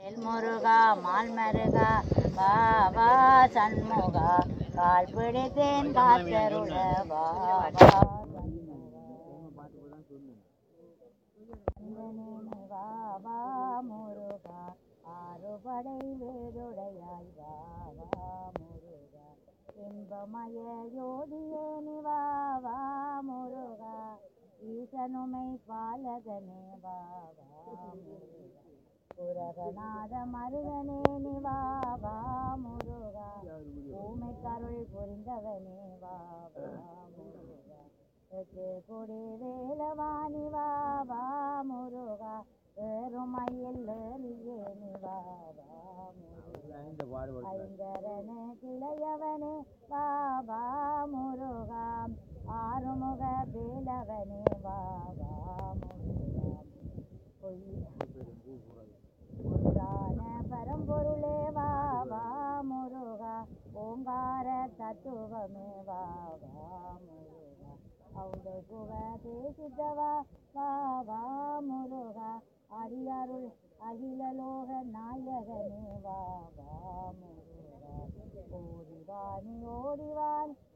முருகா mall மருகா வா வா சண்முகா கால் பிடித்தேன் காத்தருள வா வா சண்முகனே வா வா முருகா ஆறுபடை வேதுடையாய் வா வா முருகா இன்பமய யோதியே நீ வா வா முருகா ஈசனுமை பாலகனே வா வா முருகா புரகநாத மருகனே நீ வா வா முருகா ஊமை கருள் புரிந்தவனே வா வா முருகா எட்டு கொடி வேலவாணி வா வா முருகா ஏறுமையில் ஏறியே நீ வா வா முருகா ஐங்கரனே கிளையவனே வா வா முருகா ஆறுமுக வேலவனே வா வா முருகா பொய் ஒன்றான பரம்பொருளே வா வா முருகா ஓங்கார தத்துவமே வா வா முருகா அவுதை புக தேசித்தவா வா வா முருகா அடியருள் அகிலலோக நாயகனே வா வா முருகா ஓடிவாணி ஓடிவான்